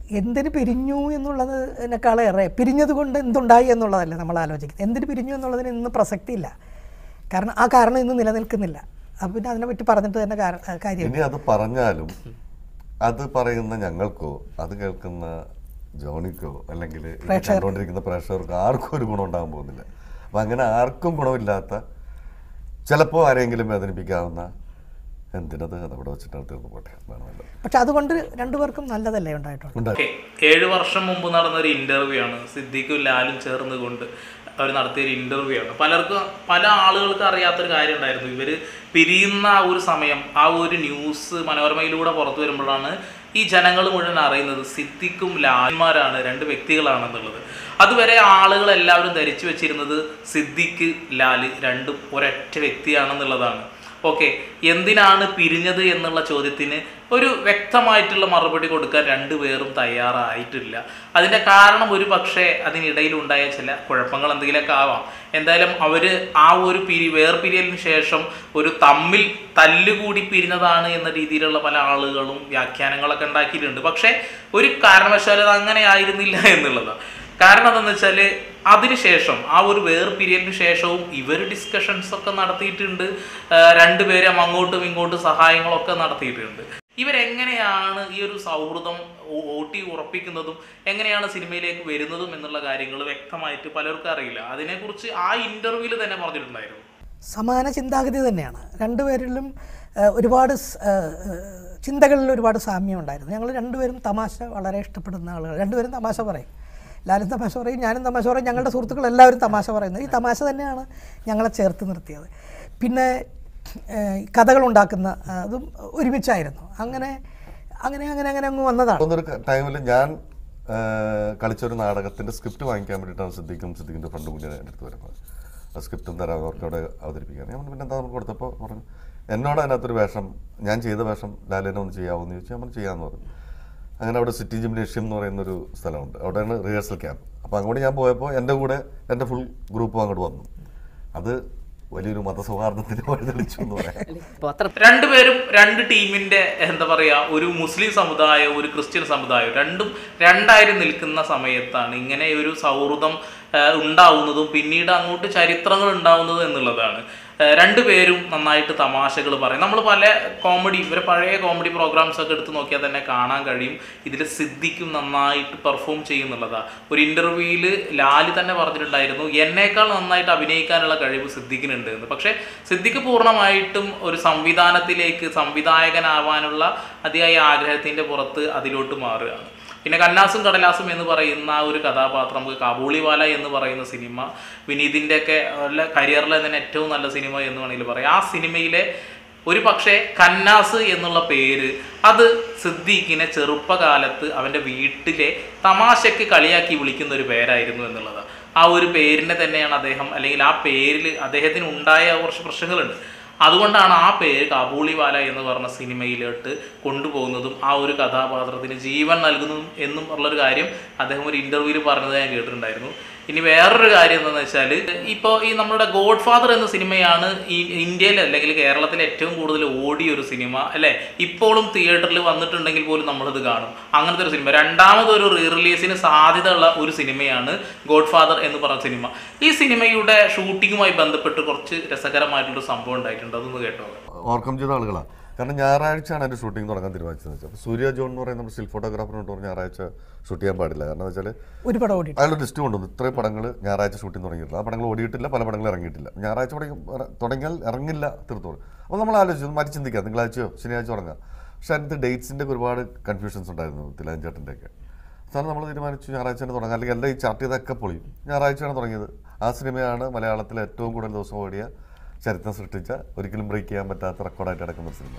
എന്തിന് പിരിഞ്ഞു എന്നുള്ളതിനേക്കാളേറെ പിരിഞ്ഞത് കൊണ്ട് എന്തുണ്ടായി എന്നുള്ളതല്ലേ നമ്മൾ ആലോചിക്കുന്നത് എന്തിന് പിരിഞ്ഞു എന്നുള്ളതിന് ഇന്ന് പ്രസക്തിയില്ല കാരണം ആ കാരണം ഇന്ന് നിലനിൽക്കുന്നില്ല അപ്പം പിന്നെ അതിനെപ്പറ്റി പറഞ്ഞിട്ട് തന്നെ കാര- കാര്യം ഇനി അത് പറഞ്ഞാലും അത് പറയുന്ന ഞങ്ങൾക്കോ അത് കേൾക്കുന്ന ജോണിക്കോ അല്ലെങ്കിൽ ഇത് കണ്ടുകൊണ്ടിരിക്കുന്ന പ്രേക്ഷകർക്കോ ആർക്കും ഒരു ഗുണം ഉണ്ടാകാൻ പോകുന്നില്ല അപ്പൊ അങ്ങനെ ആർക്കും ഗുണമില്ലാത്ത ചിലപ്പോൾ ആരെങ്കിലും വേദനിപ്പിക്കാവുന്ന എന്തിനത് അതവിടെ വെച്ചിട്ടാണ് തീർന്നു പോട്ടെ വേണമല്ലോ പക്ഷെ അതുകൊണ്ട് രണ്ടുപേർക്കും നല്ലതല്ലേ ഉണ്ടായിട്ടുള്ളത് ഉണ്ട് ഓക്കെ ഏഴ് വർഷം മുമ്പ് നടന്ന ഒരു ഇന്റർവ്യൂ ആണ് സിദ്ദിഖും ലാലും ചേർന്നുകൊണ്ട് അവർ നടത്തിയ ഒരു ഇന്റർവ്യൂ ആണ് പലർക്കും പല ആളുകൾക്ക് അറിയാത്തൊരു കാര്യം ഉണ്ടായിരുന്നു ഇവർ പിരിയുന്ന ആ ഒരു സമയം ആ ഒരു ന്യൂസ് മനോരമയിലൂടെ പുറത്തു വരുമ്പോഴാണ് ഈ ജനങ്ങൾ മുഴുവൻ അറിയുന്നത് സിദ്ദിഖും ലാൽമാരാണ് രണ്ട് വ്യക്തികളാണെന്നുള്ളത് അതുവരെ ആളുകൾ എല്ലാവരും ധരിച്ചു വെച്ചിരുന്നത് സിദ്ദിഖ് ലാല് രണ്ടും ഒരൊറ്റ വ്യക്തിയാണെന്നുള്ളതാണ് ഓക്കെ എന്തിനാണ് പിരിഞ്ഞത് എന്നുള്ള ചോദ്യത്തിന് ഒരു വ്യക്തമായിട്ടുള്ള മറുപടി കൊടുക്കാൻ രണ്ടുപേരും തയ്യാറായിട്ടില്ല അതിൻ്റെ കാരണം ഒരു പക്ഷേ അതിനിടയിലുണ്ടായ ചില കുഴപ്പങ്ങൾ എന്തെങ്കിലുമൊക്കെ ആവാം എന്തായാലും അവർ ആ ഒരു പിരി വേർപിരിയലിന് ശേഷം ഒരു തമ്മിൽ തല്ലുകൂടി പിരിഞ്ഞതാണ് എന്ന രീതിയിലുള്ള പല ആളുകളും വ്യാഖ്യാനങ്ങളൊക്കെ ഉണ്ടാക്കിയിട്ടുണ്ട് പക്ഷേ ഒരു കാരണവശാലും അത് അങ്ങനെ ആയിരുന്നില്ല എന്നുള്ളതാണ് കാരണം എന്താണെന്ന് വെച്ചാൽ അതിനുശേഷം ആ ഒരു വേർപിരിയലിന് ശേഷവും ഇവർ ഡിസ്കഷൻസ് ഒക്കെ നടത്തിയിട്ടുണ്ട് ആ, രണ്ടുപേരും അങ്ങോട്ടും ഇങ്ങോട്ടും സഹായങ്ങളൊക്കെ നടത്തിയിട്ടുണ്ട് ഇവരെങ്ങനെയാണ് ഈ ഒരു സൗഹൃദം ഓ- ഊട്ടി ഉറപ്പിക്കുന്നതും എങ്ങനെയാണ് സിനിമയിലേക്ക് വരുന്നതും എന്നുള്ള കാര്യങ്ങൾ വ്യക്തമായിട്ട് പലർക്കും അറിയില്ല അതിനെക്കുറിച്ച് ആ ഇന്റർവ്യൂവിൽ തന്നെ പറഞ്ഞിട്ടുണ്ടായിരുന്നു സമാന ചിന്താഗതി തന്നെയാണ് രണ്ടുപേരിലും ആ, ഒരുപാട് സ്- ആ, ആ, ചിന്തകളിൽ ഒരുപാട് സാമ്യം ഉണ്ടായിരുന്നു ഞങ്ങൾ രണ്ടുപേരും തമാശ വളരെ ഇഷ്ടപ്പെടുന്ന ആളുകൾ രണ്ടുപേരും തമാശ പറയും ലാലും തമാശ പറയും ഞാനും തമാശ പറയും ഞങ്ങളുടെ സുഹൃത്തുക്കൾ എല്ലാവരും തമാശ പറയുന്നത് ഈ തമാശ തന്നെയാണ് ഞങ്ങളെ ചേർത്ത് നിർത്തിയത് പിന്നെ ഏഹ്, കഥകളുണ്ടാക്കുന്ന ആ, അതും ഒരുമിച്ചായിരുന്നു അങ്ങനെ അങ്ങനെ അങ്ങനെ അങ്ങനെ അങ്ങ് വന്നതാണ് അതൊന്നൊരു ടൈമിൽ ഞാൻ ആ, കളിച്ചൊരു നാടകത്തിന്റെ സ്ക്രിപ്റ്റ് വാങ്ങിക്കാൻ വേണ്ടിയിട്ടാണ് സിദ്ദിഖും സിദ്ദിഖിന്റെ ഫ്രണ്ടും കൂടി എൻ്റെ അടുത്ത് വരുന്നത് ആ സ്ക്രിപ്റ്റും തരാം അവർക്ക് അവിടെ അവതരിപ്പിക്കാൻ ഞാൻ പറഞ്ഞു, പിന്നെ എന്താ നമുക്ക് കൊടുത്തപ്പോൾ പറഞ്ഞു എന്നോട് അതിനകത്തൊരു വേഷം ഞാൻ ചെയ്ത വേഷം ലാലേനെ ഒന്ന് ചെയ്യാമോ എന്ന് ചോദിച്ചു ഞാൻ പറഞ്ഞു ചെയ്യാമെന്ന് പറഞ്ഞു അങ്ങനെ അവിടെ സിറ്റി ജിംനേഷ്യം എന്ന് പറയുന്നൊരു സ്ഥലമുണ്ട് അവിടെയാണ് റിഹേഴ്സൽ ക്യാമ്പ് അപ്പോൾ അങ്ങോട്ട് ഞാൻ പോയപ്പോൾ എൻ്റെ കൂടെ എൻ്റെ ഫുൾ ഗ്രൂപ്പും അങ്ങോട്ട് വന്നു അത് വലിയൊരു മതസൗഹാർദ്ദത്തിന് വഴിതെളിച്ചു എന്ന് പറയാം അപ്പോൾ അത്ര രണ്ടുപേരും രണ്ട് ടീമിന്റെ എന്താ പറയാ ഒരു മുസ്ലിം സമുദായവും ഒരു ക്രിസ്ത്യൻ സമുദായവും രണ്ടും രണ്ടായി നിൽക്കുന്ന സമയത്താണ് ഇങ്ങനെ ഒരു സൗഹൃദം ആ, ഉണ്ടാവുന്നതും പിന്നീട് അങ്ങോട്ട് ചരിത്രങ്ങൾ ഉണ്ടാവുന്നതും എന്നുള്ളതാണ് ആ, രണ്ടുപേരും നന്നായിട്ട് തമാശകൾ പറയും നമ്മൾ പല കോമഡി ഇവരെ പഴയ കോമഡി പ്രോഗ്രാംസ് ഒക്കെ എടുത്ത് നോക്കിയാൽ തന്നെ കാണാൻ കഴിയും ഇതിൽ സിദ്ദിഖും നന്നായിട്ട് പെർഫോം ചെയ്യുന്നുള്ളതാണ് ഒരു ഇന്റർവ്യൂവിൽ ലാല് തന്നെ പറഞ്ഞിട്ടുണ്ടായിരുന്നു എന്നേക്കാൾ നന്നായിട്ട് അഭിനയിക്കാനുള്ള കഴിവ് സിദ്ദിഖിനുണ്ട് എന്ന് പക്ഷേ സിദ്ദിഖ് പൂർണ്ണമായിട്ടും ഒരു സംവിധാനത്തിലേക്ക് സംവിധായകനാവാനുള്ള അതിയായ ആഗ്രഹത്തിന്റെ പുറത്ത് അതിലോട്ട് മാറുകയാണ് പിന്നെ കന്നാസും കടലാസും എന്ന് പറയുന്ന ആ ഒരു കഥാപാത്രം നമുക്ക് കാബൂളിവാല എന്ന് പറയുന്ന സിനിമ വിനീതിൻ്റെ ഒക്കെ നല്ല കരിയറിലെ തന്നെ ഏറ്റവും നല്ല സിനിമ എന്ന് വേണമെങ്കിൽ പറയാം ആ സിനിമയിലെ ഒരു പക്ഷേ കന്നാസ് എന്നുള്ള പേര് അത് സിദ്ദീഖിനെ ചെറുപ്പകാലത്ത് അവൻ്റെ വീട്ടിലെ തമാശയ്ക്ക് കളിയാക്കി വിളിക്കുന്ന ഒരു പേരായിരുന്നു എന്നുള്ളതാണ് ആ ഒരു പേരിനെ തന്നെയാണ് അദ്ദേഹം അല്ലെങ്കിൽ ആ പേരിൽ അദ്ദേഹത്തിന് ഉണ്ടായ കുറച്ച് പ്രശ്നങ്ങളുണ്ട് അതുകൊണ്ടാണ് ആ പേര് കാബൂളിവാല എന്ന് പറഞ്ഞ സിനിമയിലോട്ട് കൊണ്ടുപോകുന്നതും ആ ഒരു കഥാപാത്രത്തിന് ജീവൻ നൽകുന്നതും എന്നും ഉള്ളൊരു കാര്യം അദ്ദേഹം ഒരു ഇന്റർവ്യൂവിൽ പറഞ്ഞത് ഞാൻ കേട്ടിട്ടുണ്ടായിരുന്നു ഇനി വേറൊരു കാര്യം എന്താണെന്ന് വെച്ചാൽ ഇപ്പോൾ ഈ നമ്മുടെ ഗോഡ് ഫാദർ എന്ന സിനിമയാണ് ഈ ഇന്ത്യയിൽ അല്ലെങ്കിൽ കേരളത്തിൽ ഏറ്റവും കൂടുതൽ ഓടിയ ഒരു സിനിമ അല്ലേ ഇപ്പോഴും തിയേറ്ററിൽ വന്നിട്ടുണ്ടെങ്കിൽ പോലും നമ്മളത് കാണും അങ്ങനത്തെ ഒരു സിനിമ രണ്ടാമതൊരു റീ റിലീസിന് സാധ്യതയുള്ള ഒരു സിനിമയാണ് ഗോഡ് ഫാദർ എന്ന് പറഞ്ഞ സിനിമ ഈ സിനിമയുടെ ഷൂട്ടിങ്ങുമായി ബന്ധപ്പെട്ട് കുറച്ച് രസകരമായിട്ടുള്ള സംഭവം ഉണ്ടായിട്ടുണ്ട് അതൊന്ന് കേട്ടോ ഓർക്കം ചെയ്ത ആളുകളാണ് കാരണം ഞായറാഴ്ചയാണ് എൻ്റെ ഷൂട്ടിംഗ് തുടങ്ങാൻ തീരുമാനിച്ചത് വെച്ചാൽ അപ്പോൾ സൂര്യ ജോൺ എന്ന് പറയുന്ന നമ്മുടെ സ്റ്റിൽ ഫോട്ടോഗ്രാഫറിനോട് പറഞ്ഞു ഞായറാഴ്ച ഷൂട്ട് ചെയ്യാൻ പാടില്ല കാരണം എന്ന് വെച്ചാൽ ഒരു പടം ഓടി അയാൾ ലിസ്റ്റ് കൊണ്ടുവന്നു ഇത്രയും പടങ്ങൾ ഞായറാഴ്ച ഷൂട്ടിംഗ് തുടങ്ങിയിട്ടില്ല ആ പടങ്ങൾ ഓടിയിട്ടില്ല പല പടങ്ങൾ ഇറങ്ങിയിട്ടില്ല ഞായറാഴ്ച തുടങ്ങി ഇറ- തുടങ്ങിയാൽ ഇറങ്ങില്ല തീർത്തോളൂ അപ്പോൾ നമ്മൾ ആലോചിച്ചു മാറ്റി ചിന്തിക്കാം തിങ്കളാഴ്ചയോ ശനിയാഴ്ച തുടങ്ങാം പക്ഷേ അതിനകത്ത് ഡേറ്റ്സിൻ്റെ ഒരുപാട് കൺഫ്യൂഷൻസ് ഉണ്ടായിരുന്നു തിലാഞ്ചേട്ടൻ്റെ ഒക്കെ അവസാനം നമ്മൾ തീരുമാനിച്ചു ഞായറാഴ്ച തന്നെ തുടങ്ങാം അല്ലെങ്കിൽ എല്ലാം ഈ ചാർട്ട് ചെയ്തൊക്കെ പൊളിയും ഞായറാഴ്ചയാണ് തുടങ്ങിയത് ആ സിനിമയാണ് മലയാളത്തിലെ ഏറ്റവും കൂടുതൽ ദിവസം ഓടിയ ചരിത്രം സൃഷ്ടിച്ച ഒരിക്കലും ബ്രേക്ക് ചെയ്യാൻ പറ്റാത്ത റെക്കോർഡായിട്ട് കിടക്കുന്ന ഒരു സിനിമ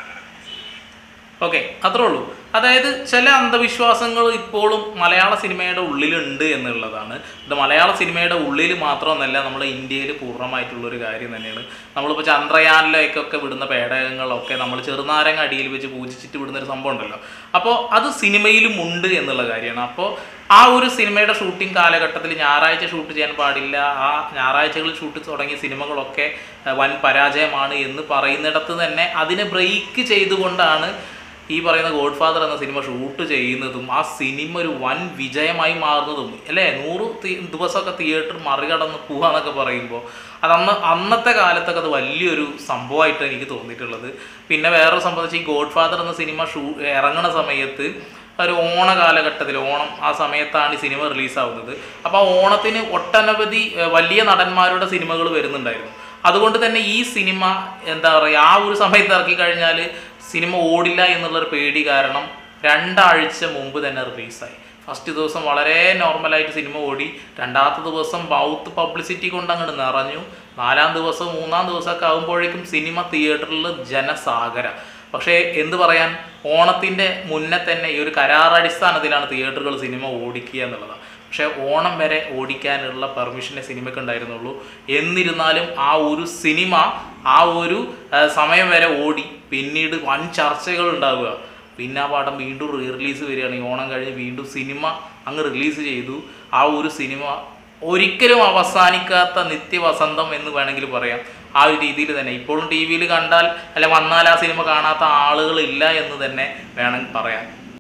ഓക്കെ അത്രേ ഉള്ളൂ അതായത് ചില അന്ധവിശ്വാസങ്ങൾ ഇപ്പോഴും മലയാള സിനിമയുടെ ഉള്ളിലുണ്ട് എന്നുള്ളതാണ് ഇത് മലയാള സിനിമയുടെ ഉള്ളിൽ മാത്രമൊന്നല്ല നമ്മുടെ ഇന്ത്യയിൽ പൂർണ്ണമായിട്ടുള്ള ഒരു കാര്യം തന്നെയാണ് നമ്മളിപ്പോൾ ചന്ദ്രയാനിലേക്കൊക്കെ വിടുന്ന പേടകങ്ങളൊക്കെ നമ്മൾ ചെറുനാരങ്ങ അടിയിൽ വെച്ച് പൂജിച്ചിട്ട് വിടുന്ന ഒരു സംഭവം ഉണ്ടല്ലോ അപ്പോൾ അത് സിനിമയിലും ഉണ്ട് എന്നുള്ള കാര്യമാണ് അപ്പോൾ ആ ഒരു സിനിമയുടെ ഷൂട്ടിംഗ് കാലഘട്ടത്തിൽ ഞായറാഴ്ച ഷൂട്ട് ചെയ്യാൻ പാടില്ല ആ ഞായറാഴ്ചകളിൽ ഷൂട്ട് തുടങ്ങിയ സിനിമകളൊക്കെ അഹ്, വൻ പരാജയമാണ് എന്ന് പറയുന്നിടത്ത് തന്നെ അതിനെ ബ്രേക്ക് ചെയ്തുകൊണ്ടാണ് ഈ പറയുന്ന ഗോഡ് ഫാദർ എന്ന സിനിമ ഷൂട്ട് ചെയ്യുന്നതും ആ സിനിമ ഒരു വൻ വിജയമായി മാറുന്നതും അല്ലേ നൂറ് തി- ദിവസമൊക്കെ തിയേറ്റർ മറികടന്ന് പോവാന്നൊക്കെ പറയുമ്പോൾ അത് അന്ന് അന്നത്തെ കാലത്തൊക്കെ അത് വലിയൊരു സംഭവമായിട്ട് എനിക്ക് തോന്നിയിട്ടുള്ളത് പിന്നെ വേറൊരു സംഭവം വെച്ചാൽ ഈ ഗോഡ് ഫാദർ എന്ന സിനിമ ഷൂ ഇറങ്ങുന്ന സമയത്ത് ഒരു ഓണ കാലഘട്ടത്തിൽ ഓണം ആ സമയത്താണ് ഈ സിനിമ റിലീസാവുന്നത് അപ്പോൾ ആ ഓണത്തിന് ഒട്ടനവധി ഏഹ്, വലിയ നടന്മാരുടെ സിനിമകൾ വരുന്നുണ്ടായിരുന്നു അതുകൊണ്ട് തന്നെ ഈ സിനിമ എന്താ പറയുക ആ ഒരു സമയത്ത് ഇറക്കി കഴിഞ്ഞാൽ സിനിമ ഓടില്ല എന്നുള്ളൊരു പേടി കാരണം രണ്ടാഴ്ച മുമ്പ് തന്നെ റിലീസായി ഫസ്റ്റ് ദിവസം വളരെ നോർമലായിട്ട് സിനിമ ഓടി രണ്ടാമത്തെ ദിവസം ബൗത്ത് പബ്ലിസിറ്റി കൊണ്ട് അങ്ങോട്ട് നിറഞ്ഞു നാലാം ദിവസം മൂന്നാം ദിവസമൊക്കെ ആകുമ്പോഴേക്കും സിനിമ തിയേറ്ററിൽ ജനസാഗര പക്ഷേ എന്ത് പറയാൻ ഓണത്തിൻ്റെ മുന്നേ തന്നെ ഈ ഒരു കരാറടിസ്ഥാനത്തിലാണ് തിയേറ്ററുകൾ സിനിമ ഓടിക്കുക എന്നുള്ളതാണ് പക്ഷേ ഓണം വരെ ഓടിക്കാനുള്ള പെർമിഷനെ സിനിമയ്ക്ക് ഉണ്ടായിരുന്നുള്ളൂ എന്നിരുന്നാലും ആ ഒരു സിനിമ ആ ഒരു ആ, സമയം വരെ ഓടി പിന്നീട് വൻ ചർച്ചകൾ ഉണ്ടാവുക പിന്നെ ആ പടം വീണ്ടും റീ റിലീസ് വരികയാണ് ഈ ഓണം കഴിഞ്ഞ് വീണ്ടും സിനിമ അങ്ങ് റിലീസ് ചെയ്തു ആ ഒരു സിനിമ ഒരിക്കലും അവസാനിക്കാത്ത നിത്യവസന്തം എന്ന് വേണമെങ്കിൽ പറയാം ആ ഒരു രീതിയിൽ തന്നെ ഇപ്പോഴും ടി വിയിൽ കണ്ടാൽ അല്ലെ വന്നാൽ ആ സിനിമ കാണാത്ത ആളുകളില്ല എന്ന് തന്നെ വേണമെങ്കിൽ പറയാം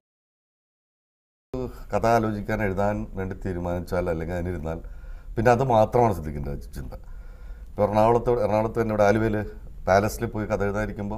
കഥ ആലോചിക്കാൻ എഴുതാൻ വേണ്ടി തീരുമാനിച്ചാൽ അല്ലെങ്കിൽ അതിനിരുന്നാൽ പിന്നെ അത് മാത്രമാണ് സിദ്ദിഖിൻ്റെ ചിന്ത ഇപ്പോൾ എറണാകുളത്ത് എറണാകുളത്ത് തന്നെ ഇവിടെ ആലുവയിൽ പാലസിൽ പോയി കഥ എഴുതാതിരിക്കുമ്പോൾ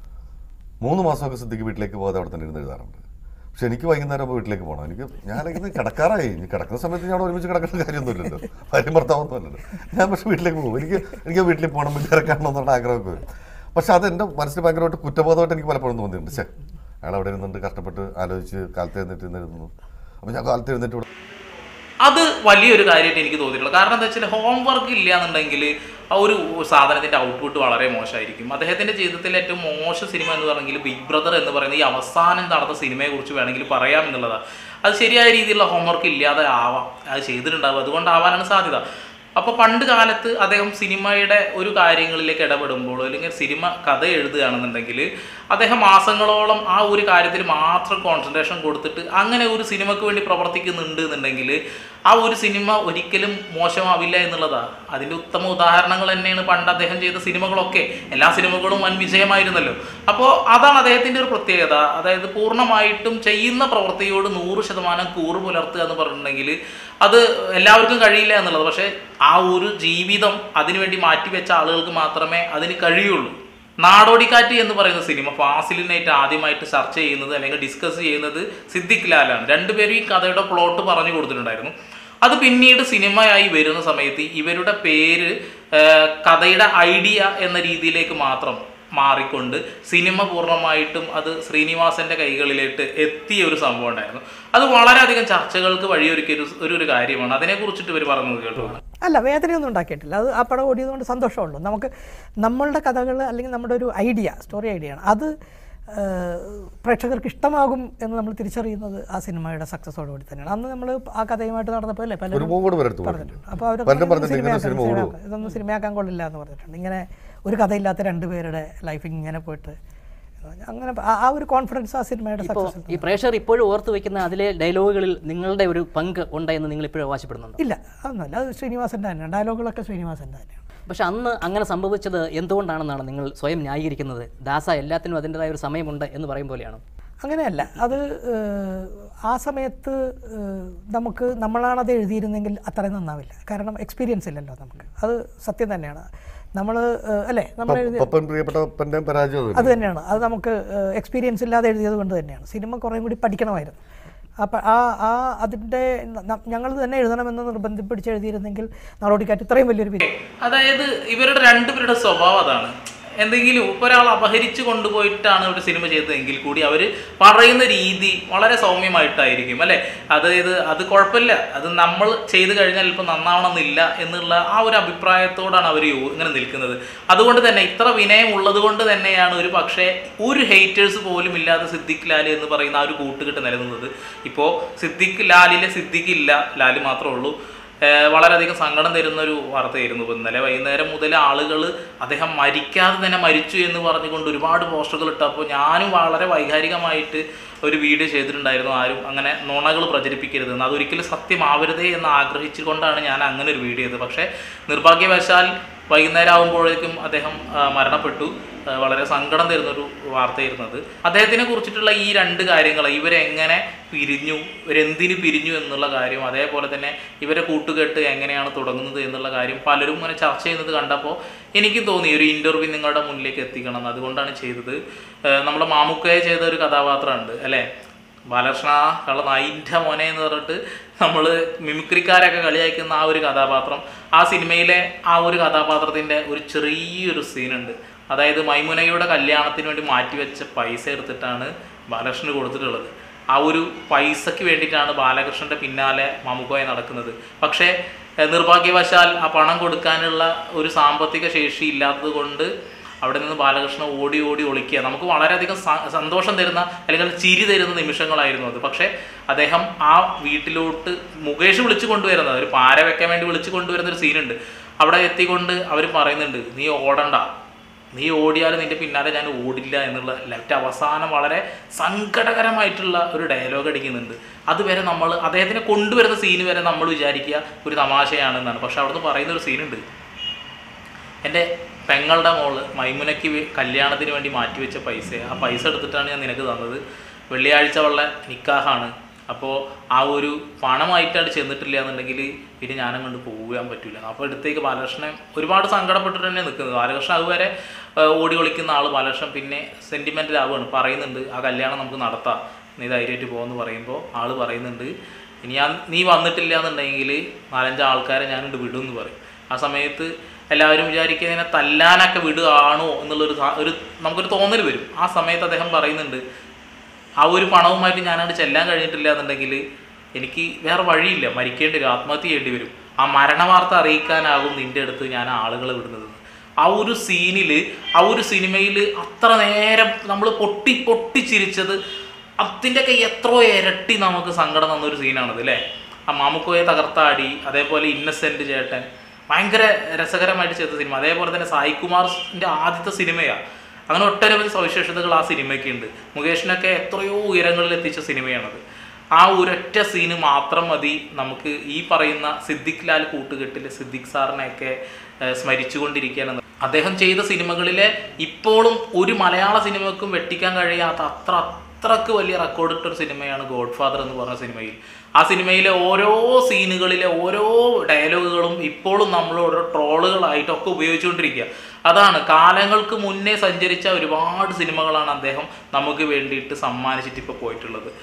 മൂന്ന് മാസമൊക്കെ സിദ്ദിഖ് വീട്ടിലേക്ക് പോകാതെ അവിടെ തന്നെ ഇരുന്ന് എഴുതാറുണ്ട് പക്ഷെ എനിക്ക് വൈകുന്നേരം ആകുമ്പോൾ വീട്ടിലേക്ക് പോകണം എനിക്ക് ഞാനിങ്ങനെ കിടക്കാറായി ഇനി കിടക്കുന്ന സമയത്ത് ഞാൻ അവിടെ ഒരുമിച്ച് കിടക്കേണ്ട കാര്യമൊന്നുമില്ലല്ലോ ഭാര്യ ഭർത്താവൊന്നുമല്ലല്ലോ ഞാൻ പക്ഷെ വീട്ടിലേക്ക് പോകും എനിക്ക് എനിക്ക് വീട്ടിൽ പോകണം വീട്ടുകാരെ കാണണം എന്നുള്ള ആഗ്രഹമൊക്കെ വരും പക്ഷെ അത് എൻ്റെ മനസ്സിൽ ഭയങ്കരമായിട്ട് കുറ്റബോധമായിട്ട് എനിക്ക് പലപ്പോഴും തോന്നിയിട്ടുണ്ട് പക്ഷേ അയാൾ അവിടെ ഇരുന്നുണ്ട് കഷ്ടപ്പെട്ട് ആലോചിച്ച് കാലത്ത് എഴുന്നേറ്റ് ഇരുന്നിരുന്നു അപ്പോൾ ഞാൻ കാലത്ത് എഴുന്നേറ്റ് ഇവിടെ അത് വലിയൊരു കാര്യമായിട്ട് എനിക്ക് തോന്നിയിട്ടുള്ളത് കാരണം എന്താ വെച്ചാൽ ഹോംവർക്ക് ഇല്ല എന്നുണ്ടെങ്കിൽ ആ ഒരു സാധനത്തിന്റെ ഔട്ട്പുട്ട് വളരെ മോശമായിരിക്കും അദ്ദേഹത്തിന്റെ ജീവിതത്തിലെ ഏറ്റവും മോശം സിനിമ എന്ന് പറഞ്ഞെങ്കിൽ ബിഗ് ബ്രദർ എന്ന് പറയുന്ന ഈ അവസാനം നടന്ന സിനിമയെ കുറിച്ച് വേണമെങ്കിൽ പറയാം എന്നുള്ളതാണ് അത് ശരിയായ രീതിയിലുള്ള ഹോംവർക്ക് ഇല്ലാതെ ആവാം അത് ചെയ്തിട്ടുണ്ടാവും അതുകൊണ്ടാവാനാണ് സാധ്യത അപ്പോൾ പണ്ട് കാലത്ത് അദ്ദേഹം സിനിമയുടെ ഒരു കാര്യങ്ങളിലേക്ക് ഇടപെടുമ്പോൾ അല്ലെങ്കിൽ സിനിമ കഥ എഴുതുകയാണെന്നുണ്ടെങ്കിൽ അദ്ദേഹം മാസങ്ങളോളം ആ ഒരു കാര്യത്തിൽ മാത്രം കോൺസെൻട്രേഷൻ കൊടുത്തിട്ട് അങ്ങനെ ഒരു സിനിമയ്ക്ക് വേണ്ടി പ്രവർത്തിക്കുന്നുണ്ട് എന്നുണ്ടെങ്കിൽ ആ ഒരു സിനിമ ഒരിക്കലും മോശമാവില്ല എന്നുള്ളതാണ് അതിൻ്റെ ഉത്തമ ഉദാഹരണങ്ങൾ തന്നെയാണ് പണ്ട് അദ്ദേഹം ചെയ്ത സിനിമകളൊക്കെ എല്ലാ സിനിമകളും വൻ വിജയമായിരുന്നല്ലോ അപ്പോൾ അതാണ് അദ്ദേഹത്തിൻ്റെ ഒരു പ്രത്യേകത അതായത് പൂർണ്ണമായിട്ടും ചെയ്യുന്ന പ്രവൃത്തിയോട് നൂറ് ശതമാനം കൂറ് പുലർത്തുക എന്ന് പറഞ്ഞിട്ടുണ്ടെങ്കിൽ അത് എല്ലാവർക്കും കഴിയില്ല എന്നുള്ളത് പക്ഷേ ആ ഒരു ജീവിതം അതിനുവേണ്ടി മാറ്റിവെച്ച ആളുകൾക്ക് മാത്രമേ അതിന് കഴിയുള്ളൂ നാടോടിക്കാറ്റ് എന്ന് പറയുന്ന സിനിമ ഫാസിലിനായിട്ട് ആദ്യമായിട്ട് ചർച്ച ചെയ്യുന്നത് അല്ലെങ്കിൽ ഡിസ്കസ് ചെയ്യുന്നത് സിദ്ദിഖ് ലാലാണ് രണ്ടുപേരും ഈ കഥയുടെ പ്ലോട്ട് പറഞ്ഞു കൊടുത്തിട്ടുണ്ടായിരുന്നു അത് പിന്നീട് സിനിമയായി വരുന്ന സമയത്ത് ഇവരുടെ പേര് ആ, കഥയുടെ ഐഡിയ എന്ന രീതിയിലേക്ക് മാത്രം മാറിക്കൊണ്ട് സിനിമ പൂർണ്ണമായിട്ടും അത് ശ്രീനിവാസന്റെ കൈകളിലേക്ക് എത്തിയ ഒരു സംഭവം ഉണ്ടായിരുന്നു അത് വളരെയധികം ചർച്ചകൾക്ക് വഴിയൊരുക്കിയ ഒരു ഒരു ഒരു കാര്യമാണ് അതിനെക്കുറിച്ചിട്ട് ഇവർ പറഞ്ഞത് കേട്ടു അല്ല വേദനയൊന്നും ഉണ്ടാക്കിയിട്ടില്ല അത് ആ പടം ഓടിയതുകൊണ്ട് സന്തോഷമുള്ളൂ നമുക്ക് നമ്മളുടെ കഥകൾ അല്ലെങ്കിൽ നമ്മുടെ ഒരു ഐഡിയ സ്റ്റോറി ഐഡിയ ആണ് അത് ഏഹ്, പ്രേക്ഷകർക്ക് ഇഷ്ടമാകും എന്ന് നമ്മൾ തിരിച്ചറിയുന്നത് ആ സിനിമയുടെ സക്സസോടുകൂടി തന്നെയാണ് അന്ന് നമ്മൾ ആ കഥയുമായിട്ട് നടന്നപ്പോൾ അല്ലേ ഒരു പലരും മൂവോട് വരെടുത്ത് പറഞ്ഞിട്ടുണ്ട് അപ്പോൾ അവർ പലരും പറഞ്ഞിട്ടുണ്ട് ഇങ്ങനെ സിനിമ ഓടുമോ സിനിമയാക്കാൻ ഇതൊന്നും സിനിമയാക്കാൻ കൊള്ളില്ല എന്ന് പറഞ്ഞിട്ടുണ്ട് ഇങ്ങനെ ഒരു കഥയില്ലാത്ത രണ്ടുപേരുടെ ലൈഫ് ഇങ്ങനെ പോയിട്ട് അങ്ങനെ ആ- ആ ഒരു കോൺഫിഡൻസ് ആ സിനിമയുടെ ഇപ്പോൾ സക്സസ് ഈ പ്രേക്ഷകർ ഇപ്പോഴും ഓർത്ത് വെക്കുന്ന അതിലെ ഡയലോഗുകളിൽ നിങ്ങളുടെ ഒരു പങ്ക് ഉണ്ടെന്ന് നിങ്ങൾ ഇപ്പോഴും അവകാശപ്പെടുന്നുണ്ട് ഇല്ല അതൊന്നുമല്ല അത് ശ്രീനിവാസൻ്റെ തന്നെയാണ് ഡയലോഗുകളൊക്കെ ശ്രീനിവാസൻ്റെ തന്നെയാണ് പക്ഷെ അന്ന് അങ്ങനെ സംഭവിച്ചത് എന്തുകൊണ്ടാണെന്നാണ് നിങ്ങൾ സ്വയം ന്യായീകരിക്കുന്നത് ദാസ എല്ലാത്തിനും അതിൻ്റെതായ ഒരു സമയമുണ്ട് എന്ന് പറയും പോലെയാണ് അങ്ങനെയല്ല അത് ഏഹ്, ആ സമയത്ത് ഏഹ്, നമുക്ക് നമ്മളാണത് എഴുതിയിരുന്നെങ്കിൽ അത്രയും നന്നാവില്ല കാരണം എക്സ്പീരിയൻസ് ഇല്ലല്ലോ നമുക്ക് അത് സത്യം തന്നെയാണ് നമ്മൾ അല്ലേ നമ്മൾ എഴുതി പപ്പൻ പ്രിയപ്പെട്ട പപ്പൻ്റെയും പരാജയം അത് അത് തന്നെയാണ് അത് നമുക്ക് എക്സ്പീരിയൻസ് ഇല്ലാതെ എഴുതിയത് കൊണ്ട് തന്നെയാണ് സിനിമ കുറേ കൂടി പഠിക്കണമായിരുന്നു അപ്പം ആ ആ അതിൻ്റെ ഞങ്ങൾ തന്നെ എഴുതണമെന്ന് നിർബന്ധം പിടിച്ച് എഴുതിയിരുന്നെങ്കിൽ നാടോടിക്കാറ്റ് ഇത്രയും വലിയൊരു വിജയം അതായത് ഇവരുടെ രണ്ടുപേരുടെ സ്വഭാവം അതാണ് എന്തെങ്കിലും ഇപ്പോൾ ഒരാൾ അപഹരിച്ച് കൊണ്ടുപോയിട്ടാണ് ഒരു സിനിമ ചെയ്തതെങ്കിൽ കൂടി അവർ പറയുന്ന രീതി വളരെ സൗമ്യമായിട്ടായിരിക്കും അല്ലേ അതായത് അത് കുഴപ്പമില്ല അത് നമ്മൾ ചെയ്ത് കഴിഞ്ഞാൽ ഇപ്പം നന്നാവണമെന്നില്ല എന്നുള്ള ആ ഒരു അഭിപ്രായത്തോടാണ് അവർ ഇങ്ങനെ നിൽക്കുന്നത് അതുകൊണ്ട് തന്നെ ഇത്ര വിനയം ഉള്ളത് കൊണ്ട് തന്നെയാണ് ഒരു പക്ഷേ ഒരു ഹേറ്റേഴ്സ് പോലും ഇല്ലാതെ സിദ്ദിഖ് ലാൽ എന്ന് പറയുന്ന ആ ഒരു കൂട്ടുകെട്ട് നിലനിന്നത് ഇപ്പോൾ സിദ്ദിഖ് ലാലിലെ സിദ്ദിഖ് ഇല്ല ലാൽ മാത്രമേ ഉള്ളൂ ഏഹ് വളരെയധികം സങ്കടം തരുന്ന ഒരു വാർത്തയായിരുന്നു ഇപ്പൊ ഇന്നലെ വൈകുന്നേരം മുതൽ ആളുകൾ അദ്ദേഹം മരിക്കാതെ തന്നെ മരിച്ചു എന്ന് പറഞ്ഞുകൊണ്ട് ഒരുപാട് പോസ്റ്ററുകൾ ഇട്ടപ്പോൾ ഞാനും വളരെ വൈകാരികമായിട്ട് ഒരു വീഡിയോ ചെയ്തിട്ടുണ്ടായിരുന്നു ആരും അങ്ങനെ നുണകൾ പ്രചരിപ്പിക്കരുതെന്ന് അതൊരിക്കലും സത്യമാവരുതേ എന്ന് ആഗ്രഹിച്ചുകൊണ്ടാണ് ഞാൻ അങ്ങനെ ഒരു വീഡിയോ ചെയ്തത് പക്ഷേ നിർഭാഗ്യവശാൽ വൈകുന്നേരം ആകുമ്പോഴേക്കും അദ്ദേഹം ആ, മരണപ്പെട്ടു ആ, വളരെ സങ്കടം തരുന്നൊരു വാർത്തയായിരുന്നത് അദ്ദേഹത്തിനെ കുറിച്ചിട്ടുള്ള ഈ രണ്ട് കാര്യങ്ങൾ ഇവരെങ്ങനെ പിരിഞ്ഞു ഇവരെന്തിന് പിരിഞ്ഞു എന്നുള്ള കാര്യം അതേപോലെ തന്നെ ഇവരെ കൂട്ടുകെട്ട് എങ്ങനെയാണ് തുടങ്ങുന്നത് എന്നുള്ള കാര്യം പലരും ഇങ്ങനെ ചർച്ച ചെയ്യുന്നത് കണ്ടപ്പോൾ എനിക്കും തോന്നി ഒരു ഇൻ്റർവ്യൂ നിങ്ങളുടെ മുന്നിലേക്ക് എത്തിക്കണം എന്ന് അതുകൊണ്ടാണ് ചെയ്തത് ആ, നമ്മുടെ മാമുക്കയെ ചെയ്ത ഒരു കഥാപാത്രമുണ്ട് അല്ലേ ബാലകൃഷ്ണ കള്ള നായിൻ്റെ മോനെ എന്ന് പറഞ്ഞിട്ട് നമ്മൾ മിമിക്രിക്കാരൊക്കെ കളിയാക്കുന്ന ആ ഒരു കഥാപാത്രം ആ സിനിമയിലെ ആ ഒരു കഥാപാത്രത്തിൻ്റെ ഒരു ചെറിയൊരു സീനുണ്ട് അതായത് മൈമുനയുടെ കല്യാണത്തിന് വേണ്ടി മാറ്റിവെച്ച പൈസ എടുത്തിട്ടാണ് ബാലകൃഷ്ണന് കൊടുത്തിട്ടുള്ളത് ആ ഒരു പൈസയ്ക്ക് വേണ്ടിയിട്ടാണ് ബാലകൃഷ്ണൻ്റെ പിന്നാലെ മമുക്കോയെ നടക്കുന്നത് പക്ഷേ എഹ്, നിർഭാഗ്യവശാൽ ആ പണം കൊടുക്കാനുള്ള ഒരു സാമ്പത്തിക ശേഷി ഇല്ലാത്തത് കൊണ്ട് അവിടെ നിന്ന് ബാലകൃഷ്ണൻ ഓടി ഓടി ഒളിക്കുക നമുക്ക് വളരെയധികം സ- സന്തോഷം തരുന്ന അല്ലെങ്കിൽ ചിരി തരുന്ന നിമിഷങ്ങളായിരുന്നു അത് പക്ഷേ അദ്ദേഹം ആ വീട്ടിലോട്ട് മുകേഷ് വിളിച്ചു കൊണ്ടുവരുന്നത് ഒരു പാര വെക്കാൻ വേണ്ടി വിളിച്ചു കൊണ്ടുവരുന്ന ഒരു സീനുണ്ട് അവിടെ എത്തിക്കൊണ്ട് അവർ പറയുന്നുണ്ട് നീ ഓടണ്ട നീ ഓടിയാലും നിന്റെ പിന്നാലെ ഞാൻ ഓടില്ല എന്നുള്ള ലെഫ്റ്റ് അവസാനം വളരെ സങ്കടകരമായിട്ടുള്ള ഒരു ഡയലോഗ് അടിക്കുന്നുണ്ട് അതുവരെ നമ്മൾ അദ്ദേഹത്തിനെ കൊണ്ടുവരുന്ന സീന് വരെ നമ്മൾ വിചാരിക്കുക ഒരു തമാശയാണെന്നാണ് പക്ഷെ അവിടുന്ന് പറയുന്ന ഒരു സീനുണ്ട് എൻ്റെ പെങ്ങളുടെ മോള് മൈമുനയ്ക്ക് വേ- കല്യാണത്തിന് വേണ്ടി മാറ്റിവെച്ച പൈസ ആ പൈസ എടുത്തിട്ടാണ് ഞാൻ നിനക്ക് തന്നത് വെള്ളിയാഴ്ച ഉള്ള നിക്കാഹാണ് അപ്പോൾ ആ ഒരു പണമായിട്ടാണ് ചെന്നിട്ടില്ല എന്നുണ്ടെങ്കിൽ പിന്നെ ഞാനും കൊണ്ട് പോകാൻ പറ്റില്ല അപ്പോൾ അടുത്തേക്ക് ബാലകൃഷ്ണൻ ഒരുപാട് സങ്കടപ്പെട്ടിട്ട് തന്നെ നിൽക്കുന്നത് ബാലകൃഷ്ണൻ അതുവരെ ആ, ഓടി ഒളിക്കുന്ന ആൾ ബാലകൃഷ്ണൻ പിന്നെ സെൻറ്റിമെൻ്റൽ ആവുകയാണ് പറയുന്നുണ്ട് ആ കല്യാണം നമുക്ക് നടത്താം നീ ധൈര്യമായിട്ട് പോകുമെന്ന് പറയുമ്പോൾ ആൾ പറയുന്നുണ്ട് ഇനി ഞാൻ നീ വന്നിട്ടില്ല എന്നുണ്ടെങ്കിൽ നാലഞ്ച് ആൾക്കാരെ ഞാനുണ്ട് വിടും എന്ന് പറയും ആ സമയത്ത് എല്ലാവരും വിചാരിക്കുക ഇതിനെ തല്ലാനൊക്കെ വിടുകയാണോ എന്നുള്ളൊരു സാ- ഒരു നമുക്കൊരു തോന്നൽ വരും ആ സമയത്ത് അദ്ദേഹം പറയുന്നുണ്ട് ആ ഒരു പണവുമായിട്ട് ഞാനവിടെ ചെല്ലാൻ കഴിഞ്ഞിട്ടില്ല എന്നുണ്ടെങ്കിൽ എനിക്ക് വേറെ വഴിയില്ല മരിക്കേണ്ടി വരും ആത്മഹത്യ ചെയ്യേണ്ടി വരും ആ മരണവാർത്ത അറിയിക്കാനാകും നിൻ്റെ അടുത്ത് ഞാൻ ആളുകളെ വിടുന്നത് ആ ഒരു സീനിൽ ആ ഒരു സിനിമയിൽ അത്ര നേരം നമ്മൾ പൊട്ടി പൊട്ടിച്ചിരിച്ചത് അതിൻ്റെയൊക്കെ എത്രയോ ഇരട്ടി നമുക്ക് സങ്കടം തന്നൊരു സീനാണത് അല്ലേ ആ മാമുക്കോയെ തകർത്താടി അതേപോലെ ഇന്നസെൻ്റ് ചേട്ടൻ ഭയങ്കര രസകരമായിട്ട് ചെയ്ത സിനിമ അതേപോലെ തന്നെ സായികുമാറിൻ്റെ ആദ്യത്തെ സിനിമയാണ് അങ്ങനെ ഒട്ടനവധി സവിശേഷതകൾ ആ സിനിമയ്ക്ക് ഉണ്ട് മുകേഷിനൊക്കെ എത്രയോ ഉയരങ്ങളിൽ എത്തിച്ച സിനിമയാണത് ആ ഒരൊറ്റ സീന് മാത്രം മതി നമുക്ക് ഈ പറയുന്ന സിദ്ദിഖ് ലാൽ കൂട്ടുകെട്ടിൽ സിദ്ദിഖ് സാറിനെയൊക്കെ ഏഹ്, സ്മരിച്ചുകൊണ്ടിരിക്കാനെന്ന് അദ്ദേഹം ചെയ്ത സിനിമകളിലെ ഇപ്പോഴും ഒരു മലയാള സിനിമക്കും വെട്ടിക്കാൻ കഴിയാത്ത അത്ര അത്രക്ക് വലിയ റെക്കോർഡ് ഇട്ട ഒരു സിനിമയാണ് ഗോഡ് ഫാദർ എന്ന് പറഞ്ഞ സിനിമയിൽ ആ സിനിമയിലെ ഓരോ സീനുകളിലെ ഓരോ ഡയലോഗുകളും ഇപ്പോഴും നമ്മൾ ഓരോ ട്രോളുകളായിട്ടൊക്കെ ഉപയോഗിച്ചുകൊണ്ടിരിക്കുക അതാണ് കാലങ്ങൾക്ക് മുന്നേ സഞ്ചരിച്ച ഒരുപാട് സിനിമകളാണ് അദ്ദേഹം നമുക്ക് വേണ്ടിയിട്ട് സമ്മാനിച്ചിട്ട് ഇപ്പോൾ പോയിട്ടുള്ളത്